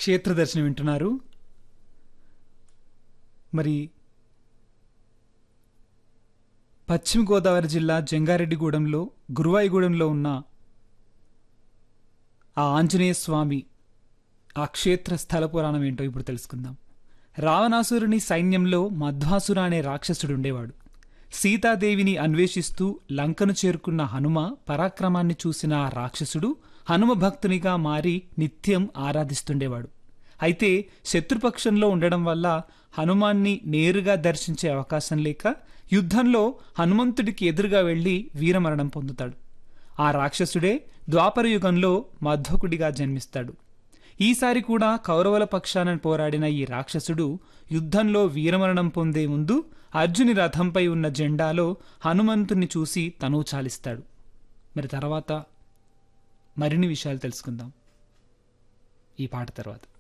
క్షేత్ర దర్శనం వింటున్నారు మరి పశ్చిమ గోదావరి జిల్లా జంగారెడ్డిగూడెంలో గురువాయిగూడెంలో ఉన్న ఆ ఆంజనేయ స్వామి ఆ క్షేత్ర స్థల పురాణం ఏంటో ఇప్పుడు తెలుసుకుందాం రావణాసురుని సైన్యంలో మధ్వాసుర అనే రాక్షసుడు ఉండేవాడు సీతాదేవిని అన్వేషిస్తూ లంకను చేరుకున్న హనుమ పరాక్రమాన్ని చూసిన ఆ రాక్షసుడు హనుమ భక్తునిగా మారి నిత్యం ఆరాధిస్తుండేవాడు అయితే శత్రుపక్షంలో ఉండడం వల్ల హనుమాన్ని నేరుగా దర్శించే అవకాశం లేక యుద్ధంలో హనుమంతుడికి ఎదురుగా వెళ్లి వీరమరణం పొందుతాడు ఆ రాక్షసుడే ద్వాపర యుగంలో మధ్వకుడిగా జన్మిస్తాడు ఈసారి కూడా కౌరవుల పక్షాన పోరాడిన ఈ రాక్షసుడు యుద్ధంలో వీరమరణం పొందే ముందు అర్జుని రథంపై ఉన్న జెండాలో హనుమంతుని చూసి తనువు చాలిస్తాడు మరి తర్వాత మరిన్ని విషయాలు తెలుసుకుందాం ఈ పాట తర్వాత